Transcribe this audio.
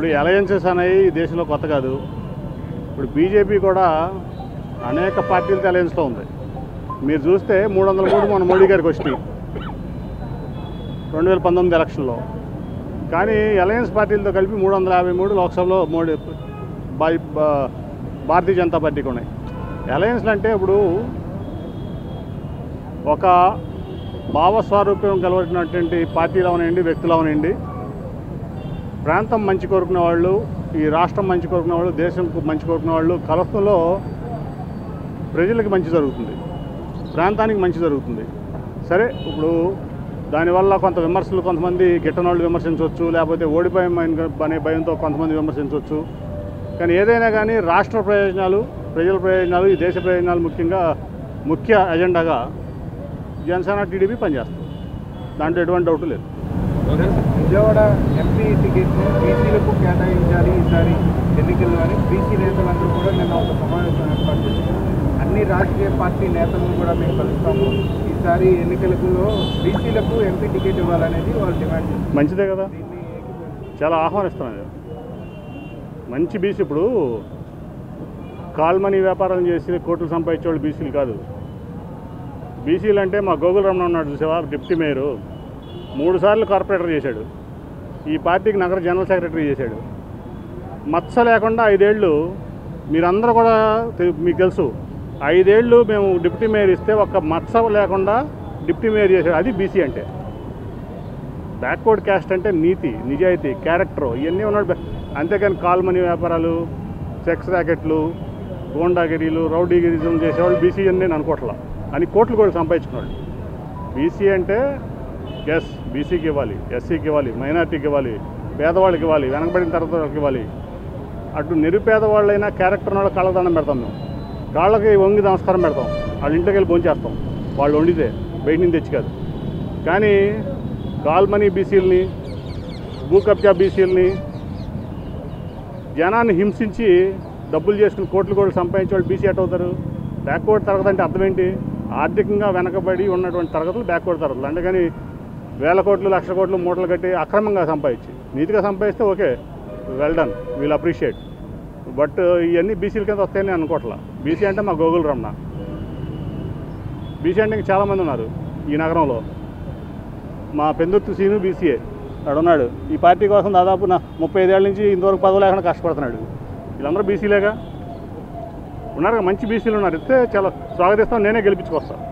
ఇప్పుడు అలయన్సెస్ అనేవి ఈ దేశంలో కొత్త కాదు ఇప్పుడు బీజేపీ కూడా అనేక పార్టీలతో అలయన్స్లో ఉంది మీరు చూస్తే మూడు వందల మూడు మన మోడీ గారికి వచ్చినాయి రెండు వేల పంతొమ్మిది ఎలక్షన్లో కానీ అలయన్స్ పార్టీలతో కలిపి మూడు వందల యాభై మూడు లోక్సభలో మోడీ బా- బా- భారతీయ జనతా పార్టీకి ఉన్నాయి అలయన్స్లు అంటే ఇప్పుడు ఒక భావస్వారూప్యం కలవచ్చినటువంటి పార్టీలు అవనండి వ్యక్తులు అవనండి ప్రాంతం మంచి కోరుకునే వాళ్ళు ఈ రాష్ట్రం మంచి కోరుకునే వాళ్ళు దేశం మంచి కోరుకునే వాళ్ళు కలసంలో ప్రజలకు మంచి జరుగుతుంది ప్రాంతానికి మంచి జరుగుతుంది సరే ఇప్పుడు దానివల్ల కొంత విమర్శలు కొంతమంది గిట్టనోళ్ళు విమర్శించవచ్చు లేకపోతే ఓడిపోయాం అనే భయంతో కొంతమంది విమర్శించవచ్చు కానీ ఏదైనా కానీ రాష్ట్ర ప్రయోజనాలు ప్రజల ప్రయోజనాలు ఈ దేశ ప్రయోజనాలు ముఖ్యంగా ముఖ్య ఎజెండాగా జనసేన టీడీపీ పనిచేస్తుంది దాంట్లో ఎటువంటి డౌట్ లేదు విజయవాడ ఎంపీ టికెట్ బీసీలకు కేటాయించాలి ఈసారి ఎన్నికల్లో అని బీసీ నేతలందరూ కూడా నిన్న ఒక సమావేశం ఏర్పాటు చేశారు అన్ని రాజకీయ పార్టీ నేతలను కూడా మేము కలుస్తాము ఈసారి ఎన్నికలలో బీసీలకు ఎంపీ టికెట్ ఇవ్వాలనేది వాళ్ళు డిమాండ్ చేస్తారు మంచిదే కదా దీన్ని ఏకీభవించారు. చాలా ఆహ్వానిస్తున్నాను మంచి బీసీ ఇప్పుడు కాల్మనీ వ్యాపారం చేసి కోట్లు సంపాదించే వాళ్ళు బీసీలు కాదు బీసీలు అంటే మా గోగుల్ రమణ ఉన్నాడు చూసావా డిప్యూటీ మేయరు మూడు సార్లు కార్పొరేటర్ చేశాడు ఈ పార్టీకి నగర జనరల్ సెక్రటరీ చేశాడు మచ్చ లేకుండా ఐదేళ్ళు మీరందరూ కూడా తె- మీకు తెలుసు ఐదేళ్ళు మేము డిప్యూటీ మేయర్ ఇస్తే ఒక్క మచ్చ లేకుండా డిప్యూటీ మేయర్ చేశాడు అది బీసీ అంటే బ్యాక్వర్డ్ క్యాస్ట్ అంటే నీతి నిజాయితీ క్యారెక్టర్ ఇవన్నీ ఉన్నాడు బా- అంతేకాని కాల్ మనీ వ్యాపారాలు సెక్స్ ర్యాకెట్లు గోండాగిరీలు రౌడీగిరిజం చేసేవాళ్ళు బీసీ అని నేను అనుకోవట్లా అని కోట్లు కూడా సంపాదించుకున్నాడు బీసీ అంటే ఎస్ బీసీకి ఇవ్వాలి ఎస్సీకి ఇవ్వాలి మైనార్టీకి ఇవ్వాలి పేదవాళ్ళకి ఇవ్వాలి వెనకబడిన తరగతి వాళ్ళకి ఇవ్వాలి అటు నిరుపేద వాళ్ళైనా క్యారెక్టర్ వాళ్ళ కాళ్ళదండం పెడతాం మేము కాళ్ళకి వంగి నమస్కారం పెడతాం వాళ్ళ ఇంటికి వెళ్ళి భోంచేస్తాం వాళ్ళు వండితే బయట నుంచి తెచ్చి కాదు కానీ కాల్మనీ బీసీలని భూ కబ్జా బీసీలని జనాన్ని హింసించి డబ్బులు చేసుకుని కోట్లు కోట్లు సంపాదించే వాళ్ళు బీసీ ఎట్ అవుతారు బ్యాక్వర్డ్ తరగతి అంటే అర్థం ఏంటి ఆర్థికంగా వెనకబడి ఉన్నటువంటి తరగతులు బ్యాక్వర్డ్ తరగతులు అందుకని వేల కోట్లు లక్ష కోట్లు మూటలు కట్టి అక్రమంగా సంపాదించి నీతిగా సంపాదిస్తే okay well done we'll appreciate but ఇవన్నీ బీసీల కింద వస్తాయని అనుకోవట్లా బీసీ అంటే మా గోగుల్ రమణ బీసీ అంటే ఇంకా చాలామంది ఉన్నారు ఈ నగరంలో మా పెందుర్తి సీను బీసీఏ అక్కడ ఉన్నాడు ఈ పార్టీ కోసం దాదాపు నా ముప్పై ఐదేళ్ళ నుంచి ఇంతవరకు పదవి లేకుండా కష్టపడుతున్నాడు వీళ్ళందరూ బీసీలేగా ఉన్నారు కదా, మంచి బీసీలు ఉన్నారు ఇస్తే చాలా స్వాగతిస్తాం నేనే గెలిపించుకొస్తాను